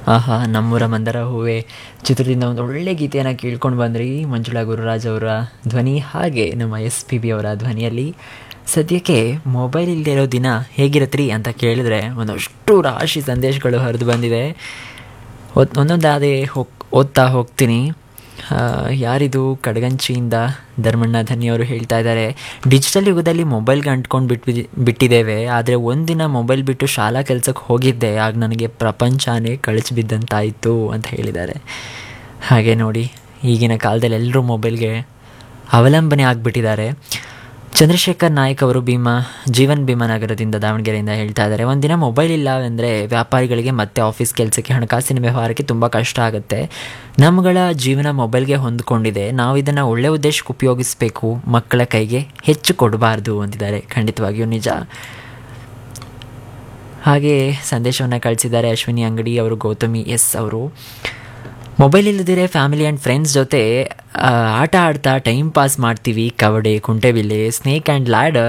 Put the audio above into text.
ಆಹಾ ನಮ್ಮೂರ ಮಂದರ ಹೂವೆ ಚಿತ್ರದಿಂದ ಒಂದು ಒಳ್ಳೆ ಗೀತೆಯನ್ನು ಕೇಳ್ಕೊಂಡು ಬಂದ್ರಿ ಮಂಜುಳಾ ಗುರುರಾಜ್ ಅವರ ಧ್ವನಿ ಹಾಗೆ ನಮ್ಮ ಎಸ್ ಪಿ ಬಿ ಅವರ ಧ್ವನಿಯಲ್ಲಿ ಸದ್ಯಕ್ಕೆ ಮೊಬೈಲ್ ಇಲ್ಲದೆ ಇರೋ ದಿನ ಹೇಗಿರತ್ರಿ ಅಂತ ಕೇಳಿದ್ರೆ ಒಂದಷ್ಟು ರಾಶಿ ಸಂದೇಶಗಳು ಹರಿದು ಬಂದಿದೆ ಒತ್ ಒಂದೊಂದಾದೆ ಹೋಗ್ ಓದ್ತಾ ಹೋಗ್ತೀನಿ ಆ, ಯಾರಿದು ಕಡಗಂಚಿಯಿಂದ ಧರ್ಮಣ್ಣ ಧನ್ಯವರು ಹೇಳ್ತಾ ಇದ್ದಾರೆ ಡಿಜಿಟಲ್ ಯುಗದಲ್ಲಿ ಮೊಬೈಲ್ಗೆ ಅಂಟ್ಕೊಂಡು ಬಿಟ್ಟು ಬಿಟ್ಟಿದ್ದೇವೆ ಆದರೆ ಒಂದಿನ ಮೊಬೈಲ್ ಬಿಟ್ಟು ಶಾಲಾ ಕೆಲಸಕ್ಕೆ ಹೋಗಿದ್ದೆ ಆಗ ನನಗೆ ಪ್ರಪಂಚನೇ ಕಳಚಿ ಬಿದ್ದಂತಾಯಿತು ಅಂತ ಹೇಳಿದ್ದಾರೆ ಹಾಗೆ ನೋಡಿ ಈಗಿನ ಕಾಲದಲ್ಲಿ ಎಲ್ಲರೂ ಮೊಬೈಲ್ಗೆ ಅವಲಂಬನೆ ಆಗಿಬಿಟ್ಟಿದ್ದಾರೆ ಚಂದ್ರಶೇಖರ್ ನಾಯ್ಕ್ ಅವರು ಭೀಮಾ ಜೀವನ್ ಭೀಮಾ ನಗರದಿಂದ ದಾವಣಗೆರೆಯಿಂದ ಹೇಳ್ತಾ ಇದ್ದಾರೆ ಒಂದಿನ ಮೊಬೈಲ್ ಇಲ್ಲವೆಂದರೆ ವ್ಯಾಪಾರಿಗಳಿಗೆ ಮತ್ತೆ ಆಫೀಸ್ ಕೆಲಸಕ್ಕೆ ಹಣಕಾಸಿನ ವ್ಯವಹಾರಕ್ಕೆ ತುಂಬ ಕಷ್ಟ ಆಗುತ್ತೆ ನಮ್ಮಗಳ ಜೀವನ ಮೊಬೈಲ್ಗೆ ಹೊಂದ್ಕೊಂಡಿದೆ ನಾವು ಇದನ್ನು ಒಳ್ಳೆ ಉದ್ದೇಶಕ್ಕೆ ಉಪಯೋಗಿಸಬೇಕು ಮಕ್ಕಳ ಕೈಗೆ ಹೆಚ್ಚು ಕೊಡಬಾರ್ದು ಅಂತಿದ್ದಾರೆ ಖಂಡಿತವಾಗಿಯೂ ನಿಜ ಹಾಗೆ ಸಂದೇಶವನ್ನು ಕಳಿಸಿದ್ದಾರೆ ಅಶ್ವಿನಿ ಅಂಗಡಿ ಅವರು ಗೌತಮಿ ಎಸ್ ಅವರು ಮೊಬೈಲ್ ಇಲ್ಲದಿರೆ ಫ್ಯಾಮಿಲಿ ಆ್ಯಂಡ್ ಫ್ರೆಂಡ್ಸ್ ಜೊತೆ ಆ, ಆಟ ಆಡ್ತಾ ಟೈಮ್ ಪಾಸ್ ಮಾಡ್ತೀವಿ ಕಬಡ್ಡಿ ಕುಂಟೆಬಿಲ್ಲೆ ಸ್ನೇಕ್ ಆ್ಯಂಡ್ ಲ್ಯಾಡರ್